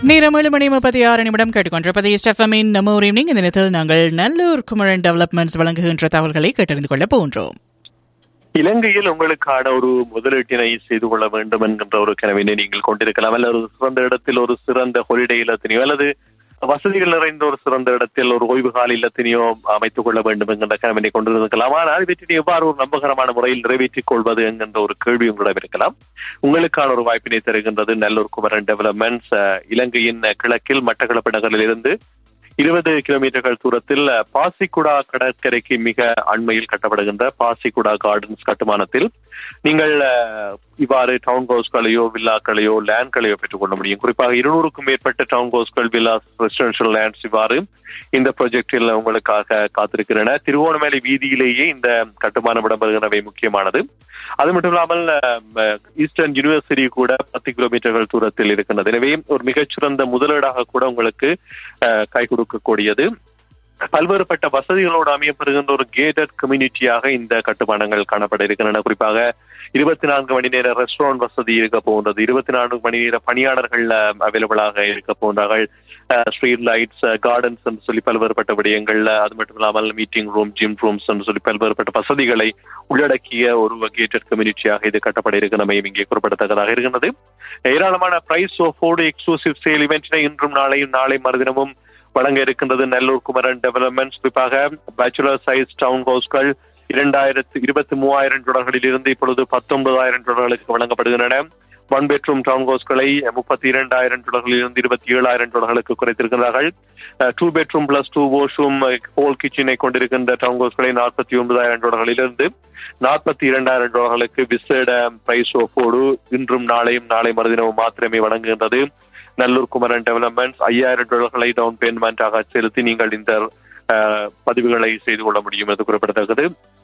நேரம் ஏழு மணி முப்பத்தி ஆறு நிமிடம் கேட்டுக்கொண்டிருப்பது ஸ்டெஃபமின் நம்ம ஒரு ஈவினிங் இந்த நேரத்தில் நாங்கள் நல்லூர் குமரன் டெவலப்மெண்ட்ஸ் வழங்குகின்ற தகவல்களை கேட்டறிந்து கொள்ள போகின்றோம் இலங்கையில் உங்களுக்கான ஒரு முதலீட்டினை செய்து கொள்ள வேண்டும் என்கின்ற ஒரு கனவினை நீங்கள் கொண்டிருக்கலாம் அல்ல ஒரு சிறந்த இடத்தில் ஒரு சிறந்த ஹொலிடே இல்லத்தினையோ அல்லது வசதிகள் நிறைந்த ஒரு சிறந்த இடத்தில் ஒரு ஓய்வு கால இல்லத்தினையோ அமைத்துக் கொள்ள வேண்டும் என்கின்ற கனவினை கொண்டிருக்கலாம் ஆனால் இவற்றினை எவ்வாறு ஒரு நம்பகரமான முறையில் நிறைவேற்றிக் கொள்வது என்கின்ற ஒரு கேள்வி உங்களிடம் இருக்கலாம் உங்களுக்கான ஒரு வாய்ப்பினை தருகின்றது நல்லூர் குமரன் டெவலப்மெண்ட்ஸ் அஹ், இலங்கையின் கிழக்கில் மட்டக்களப்பு நகரில் இருந்து இருபது கிலோமீட்டர்கள் தூரத்தில் பாசிக்குடா கடற்கரைக்கு மிக அண்மையில் கட்டப்படுகின்ற பாசிக்குடா கார்டன்ஸ் கட்டுமானத்தில் நீங்கள் அஹ், இவ்வாறு டவுன் ஹவுஸ்களையோ வில்லாக்களையோ லேண்ட்களையோ பெற்றுக்கொள்ள முடியும் குறிப்பாக இருநூறுக்கும் மேற்பட்ட டவுன் ஹவுஸ்கள் வில்லாஸ் ரெசிடென்ஷியல் லேண்ட்ஸ் இவ்வாறு இந்த ப்ராஜெக்டில் உங்களுக்காக காத்திருக்கின்றன திருவோணமலை வீதியிலேயே இந்த கட்டுமானம் இடம்பெறுகிறவை முக்கியமானது அது மட்டும் இல்லாமல் அஹ், ஈஸ்டர்ன் யூனிவர்சிட்டி கூட பத்து கிலோமீட்டர்கள் தூரத்தில் இருக்கின்றது எனவே ஒரு மிகச்சிறந்த முதலீடாக கூட உங்களுக்கு அஹ், கை கொடுக்கக்கூடியது பல்வேறுபட்ட வசதிகளோடு அமையப்படுகின்ற ஒரு கேட்டட் கம்யூனிட்டியாக இந்த கட்டுமானங்கள் காணப்பட இருக்கின்றன குறிப்பாக இருபத்தி நான்கு மணி நேர ரெஸ்டாரண்ட் வசதி இருக்க போன்றது இருபத்தி நான்கு மணி நேர பணியாளர்கள் அவைலபிளாக இருக்க போன்றார்கள் ஸ்ட்ரீட் லைட்ஸ் கார்டன்ஸ் என்று சொல்லி பல்வேறுபட்ட விடயங்கள் அது மட்டும் இல்லாமல் மீட்டிங் ரூம் ஜிம் ரூம்ஸ் என்று சொல்லி பல்வேறுபட்ட வசதிகளை உள்ளடக்கிய ஒரு கேட்டட் கம்யூனிட்டியாக இது கட்டப்பட இருக்கிறமை இங்கே குறிப்பிடத்தக்கதாக இருக்கின்றது ஏராளமான பிரைஸ் ஆஃபோடு எக்ஸ்க்ளூசிவ் சேல் இவெண்ட்டினை இன்றும் நாளையும் நாளை மறுதினமும் வழங்க இருக்கின்றது நல்லூர் குமரன் டெவலப்மெண்ட்ஸ் குறிப்பாக பேச்சுலர் சைஸ் டவுன் ஹவுஸ்கள் இரண்டாயிரத்து இருபத்தி மூவாயிரம் டாலர்களில் இருந்து இப்பொழுது பத்தொன்பதாயிரம் டாலர்களுக்கு வழங்கப்படுகின்றன ஒன் பெட்ரூம் டவுன் ஹவுஸ்களை முப்பத்தி இரண்டாயிரம் டாலர்களில் இருந்து இருபத்தி ஏழாயிரம் டாலர்களுக்கு குறைத்திருக்கிறார்கள் two bedroom plus two washroom hall கிச்சனை கொண்டிருக்கின்ற டவுன் ஹவுஸ்களை நாற்பத்தி ஒன்பதாயிரம் டாலர்களில் இருந்து நாற்பத்தி இரண்டாயிரம் டாலர்களுக்கு விசேட பிரைஸ் ஓஃபோடு இன்றும் நாளையும் நாளை மறுதினமும் மாத்திரமே வழங்குகின்றது நல்லூர் குமரன் டெவலப்மெண்ட்ஸ் ஐயாயிரம் டாலர்களை டவுன் பேமெண்டாக செலுத்தி நீங்கள் இந்த அஹ், பதிவுகளை செய்து கொள்ள முடியும் என்று குறிப்பிடத்தக்கது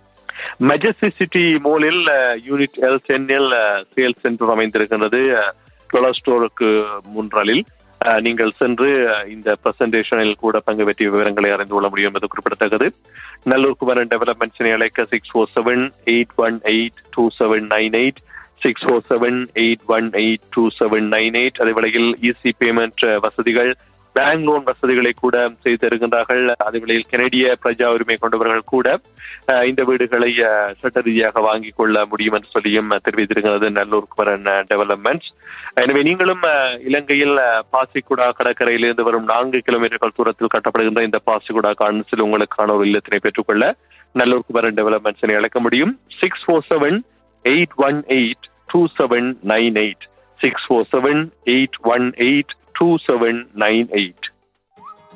மெஜஸ்டி சிட்டி மோலில் யூனிட் எல் டென்னில் சேல்ஸ் சென்டர் அமைந்திருக்கின்றது டொலர் ஸ்டோருக்கு முன்றலில் அஹ், நீங்கள் சென்று அஹ், இந்த பிரசன்டேஷனில் கூட பங்கு பெற்றிய விவரங்களை அறிந்து கொள்ள முடியும் என்பது குறிப்பிடத்தக்கது நல்லூர் குமரன் டெவலப்மெண்ட்ஸினை அழைக்க six four seven eight one eight two seven nine eight six four seven eight one eight two seven nine eight அதே வேளையில் இசி பேமெண்ட் வசதிகள் பேங்க் லோன் வசதிகளை கூட செய்து தருகின்றார்கள் அதே வேளையில் கனடிய பிரஜா உரிமை கொண்டவர்கள் கூட அஹ், இந்த வீடுகளை அஹ், சட்ட ரீதியாக வாங்கிக் கொள்ள முடியும் என்று சொல்லியும் அஹ், தெரிவித்திருக்கிறது நல்லூர் குமரன் டெவலப்மெண்ட்ஸ் எனவே நீங்களும் அஹ், இலங்கையில் அஹ், பாசிக்குடா கடற்கரையிலிருந்து வரும் நான்கு கிலோமீட்டர்கள் தூரத்தில் கட்டப்படுகின்ற இந்த பாசிக்குடா கார்டன்ஸில் உங்களுக்கான ஒரு இல்லத்தினை பெற்றுக்கொள்ள நல்லூர் குமரன் டெவலப்மெண்ட்ஸினை அழைக்க முடியும் six four seven eight one eight two seven nine eight six four seven eight one eight two seven nine eight